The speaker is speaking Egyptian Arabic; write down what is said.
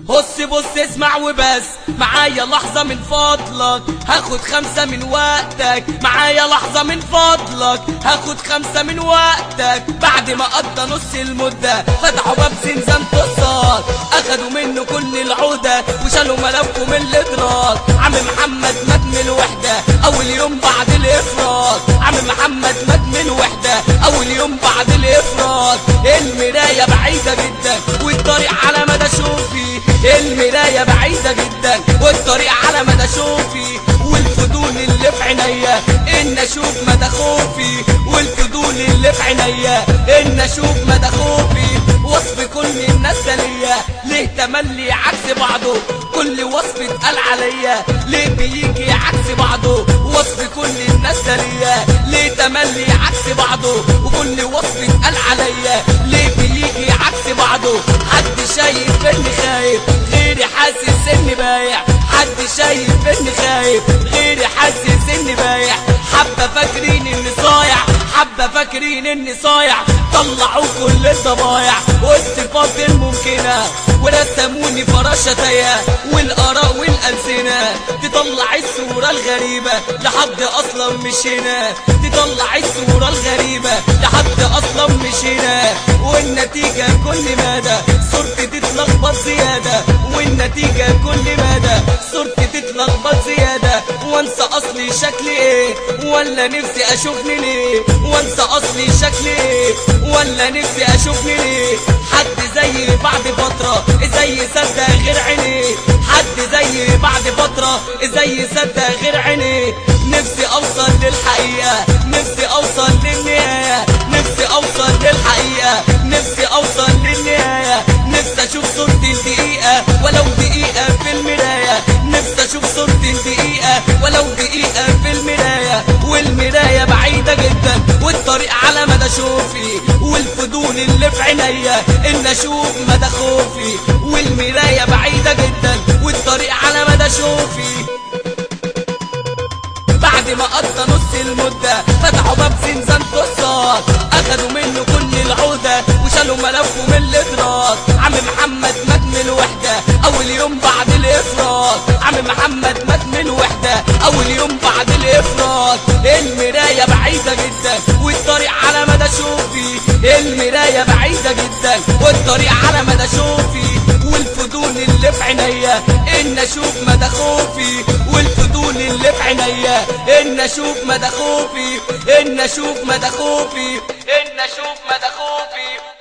بص بص اسمع وبس معايا لحظة من فضلك هاخد خمسة من وقتك معايا لحظة من فضلك هاخد خمسة من وقتك بعد ما قضى نص المدة فتحوا باب زنزان تصاد اخدوا منه كل العودة وشالوا ملفه من الادراك عم محمد مات من الوحدة اول يوم بعد الافراط عم محمد مات من الوحدة اول يوم بعد الافراط المراية بعيدة جدا والطريق على مدى شوفي المراية بعيدة جدا والطريق على مدى شوفي والفضول اللي في عينيا ان اشوف مدى خوفي والفضول اللي في عينيا ان اشوف مدى خوفي وصف كل الناس ده ليا ليه تملي عكس بعضه كل وصف اتقال عليا ليه بيجي عكس بعضه وصف كل الناس ده ليا ليه تملي عكس بعضه وكل وصف اتقال عليا ليه بيجي عكس بعضه حد شايف اني خايف غيري حاسس اني بايع حد شايف اني خايف غيري حاسس اني بايع حبة فاكرين اني صايع حبة فاكرين اني صايع طلعوا كل الضبايع والصفات الممكنة ورسموني فراشتايا والاراء والالسنة تطلع الصورة الغريبة لحد اصلا مش هنا تطلع الصورة الغريبة لحد اصلا مش هنا والنتيجة كل مدى صورتي تتلخبط زيادة والنتيجة كل مدى صورتي تتلخبط زيادة وانسى اصلي شكلي ايه ولا نفسي اشوفني ليه وانسى اصلي شكلي ايه ولا نفسي اشوفني ليه حد زي بعد فترة زي صدق غير عينيه حد زي بعد فترة زي صدق غير عينيه نفسي اوصل للحقيقة نفسي اوصل للنهاية نفسي اوصل للحقيقة نفسي اوصل للنهاية نفسي اشوف صورتي الدقيقة ولو دقيقة في المراية نفسي اشوف صورتي الدقيقة ولو دقيقة في المراية والمراية بعيدة جدا والطريق على مدى شوفي والفضول اللي في عينيا ان اشوف مدى خوفي والمراية بعيدة جدا والطريق على مدى شوفي بعد ما قضى نص المدة فتحوا باب زنزان تصاد اخدوا منه كل العودة وشالوا ملفه من الادراك عم محمد مات من الوحدة اول يوم بعد الافراط عم محمد مات من الوحدة اول يوم بعد الافراط المراية بعيدة جدا والطريق على مدى شوفي المراية بعيدة جدا والطريق على مدى شوفي والفضول اللي في عينيا ان اشوف مدى خوفي والفضول اللي في عينيا ان اشوف مدى خوفي ان اشوف مدى خوفي ان اشوف مدى خوفي